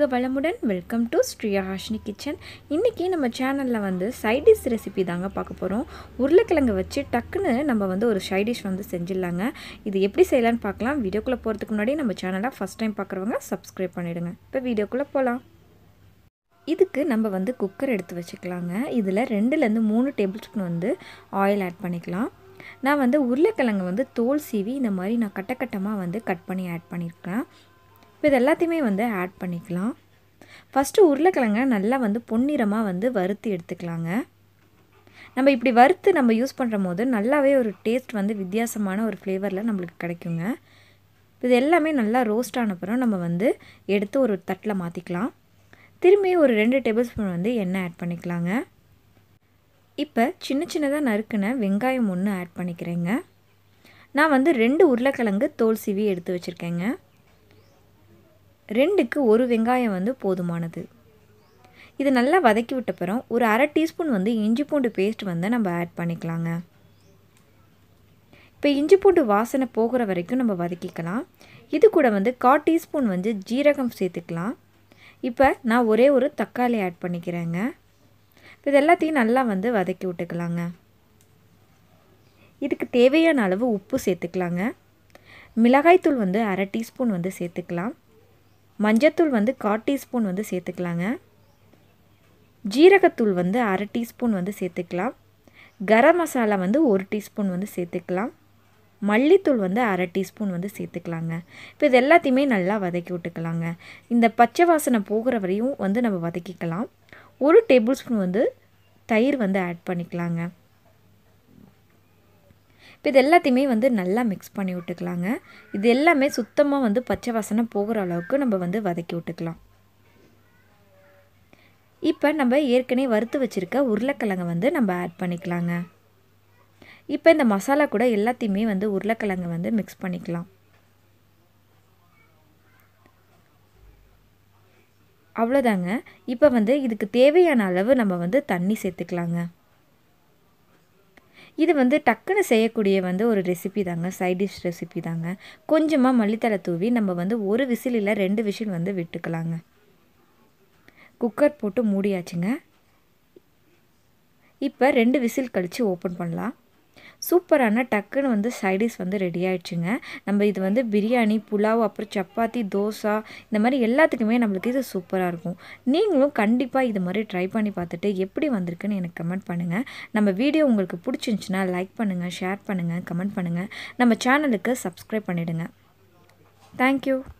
வளமுடன் welcome to Sriya Hashini kitchen இன்றைக்கி நம்ம சேனலில் வந்து சைடிஷ் ரெசிபி தாங்க பார்க்க போகிறோம் உருளைக்கிழங்கு வச்சு டக்குன்னு நம்ம வந்து ஒரு சைடிஷ் வந்து செஞ்சிடலாங்க இது எப்படி செய்யலான்னு பார்க்கலாம் வீடியோக்குள்ளே போகிறதுக்கு முன்னாடி நம்ம சேனலை ஃபஸ்ட் டைம் பார்க்குறவங்க சப்ஸ்கிரைப் பண்ணிவிடுங்க இப்போ வீடியோக்குள்ளே போகலாம் இதுக்கு நம்ம வந்து குக்கர் எடுத்து வச்சுக்கலாங்க இதில் ரெண்டுலேருந்து மூணு டேபிள் ஸ்பூன் வந்து ஆயில் ஆட் பண்ணிக்கலாம் நான் வந்து உருளைக்கிழங்கு வந்து தோல் சீவி இந்த மாதிரி நான் கட்டக்கட்டமாக வந்து கட் பண்ணி ஆட் பண்ணியிருக்கேன் இப்போ இது எல்லாத்தையுமே வந்து ஆட் பண்ணிக்கலாம் ஃபஸ்ட்டு உருளைக்கிழங்க நல்லா வந்து பொன்னிறமாக வந்து வறுத்து எடுத்துக்கலாங்க நம்ம இப்படி வறுத்து நம்ம யூஸ் பண்ணுற போது நல்லாவே ஒரு டேஸ்ட் வந்து வித்தியாசமான ஒரு ஃப்ளேவரில் நம்மளுக்கு கிடைக்குங்க இது எல்லாமே நல்லா ரோஸ்ட் ஆனப்புறம் நம்ம வந்து எடுத்து ஒரு தட்டில் மாற்றிக்கலாம் திரும்பி ஒரு ரெண்டு டேபிள் ஸ்பூன் வந்து எண்ணெய் ஆட் பண்ணிக்கலாங்க இப்போ சின்ன சின்னதாக நறுக்கின வெங்காயம் ஒன்று ஆட் பண்ணிக்கிறேங்க நான் வந்து ரெண்டு உருளைக்கிழங்கு தோல் சீவி எடுத்து வச்சுருக்கேங்க ரெண்டுக்கு ஒரு வெங்காயம் வந்து போதுமானது இது நல்லா வதக்கி விட்டப்புறம் ஒரு அரை டீஸ்பூன் வந்து இஞ்சி பூண்டு பேஸ்ட் வந்து நம்ம ஆட் பண்ணிக்கலாங்க இப்போ இஞ்சி பூண்டு வாசனை போகிற வரைக்கும் நம்ம வதக்கிக்கலாம் இது கூட வந்து கால் டீஸ்பூன் வந்து ஜீரகம் சேர்த்துக்கலாம் இப்போ நான் ஒரே ஒரு தக்காளி ஆட் பண்ணிக்கிறேங்க இப்போ இது எல்லாத்தையும் நல்லா வந்து வதக்கி விட்டுக்கலாங்க இதுக்கு தேவையான அளவு உப்பு சேர்த்துக்கலாங்க மிளகாய்த்தூள் வந்து அரை டீஸ்பூன் வந்து சேர்த்துக்கலாம் மஞ்சத்தூள் வந்து கால் டீஸ்பூன் வந்து சேர்த்துக்கலாங்க ஜீரகத்தூள் வந்து அரை டீஸ்பூன் வந்து சேர்த்துக்கலாம் கரம் மசாலா வந்து ஒரு டீஸ்பூன் வந்து சேர்த்துக்கலாம் மல்லித்தூள் வந்து அரை டீஸ்பூன் வந்து சேர்த்துக்கலாங்க இப்போ இது எல்லாத்தையுமே நல்லா வதக்கி விட்டுக்கலாங்க இந்த பச்சை வாசனை போகிற வரையும் வந்து நம்ம வதக்கிக்கலாம் ஒரு டேபிள் ஸ்பூன் வந்து தயிர் வந்து ஆட் பண்ணிக்கலாங்க இப்போ இது எல்லாத்தையுமே வந்து நல்லா மிக்ஸ் பண்ணி விட்டுக்கலாங்க இது எல்லாமே சுத்தமாக வந்து பச்சை வாசனை போகிற அளவுக்கு நம்ம வந்து வதக்கி விட்டுக்கலாம் இப்போ நம்ம ஏற்கனவே வறுத்து வச்சுருக்க உருளைக்கிழங்கை வந்து நம்ம ஆட் பண்ணிக்கலாங்க இப்போ இந்த மசாலா கூட எல்லாத்தையுமே வந்து உருளைக்கிழங்கை வந்து மிக்ஸ் பண்ணிக்கலாம் அவ்வளோதாங்க இப்போ வந்து இதுக்கு தேவையான அளவு நம்ம வந்து தண்ணி சேர்த்துக்கலாங்க இது வந்து டக்குன்னு செய்யக்கூடிய வந்து ஒரு ரெசிபி தாங்க சைட் டிஷ் ரெசிபி தாங்க கொஞ்சமாக மல்லித்தலை தூவி நம்ம வந்து ஒரு விசில் இல்லை ரெண்டு விசில் வந்து விட்டுக்கலாங்க குக்கர் போட்டு மூடியாச்சுங்க இப்போ ரெண்டு விசில் கழித்து ஓப்பன் பண்ணலாம் சூப்பரான டக்குன்னு வந்து சைடிஷ் வந்து ரெடி ஆயிடுச்சுங்க நம்ம இது வந்து பிரியாணி புலாவ் அப்புறம் சப்பாத்தி தோசை இந்த மாதிரி எல்லாத்துக்குமே நம்மளுக்கு இது சூப்பராக இருக்கும் நீங்களும் கண்டிப்பாக இது மாதிரி ட்ரை பண்ணி பார்த்துட்டு எப்படி வந்திருக்குன்னு எனக்கு கமெண்ட் பண்ணுங்கள் நம்ம வீடியோ உங்களுக்கு பிடிச்சிருந்துச்சின்னா லைக் பண்ணுங்கள் ஷேர் பண்ணுங்கள் கமெண்ட் பண்ணுங்கள் நம்ம சேனலுக்கு சப்ஸ்கிரைப் பண்ணிவிடுங்க தேங்க்யூ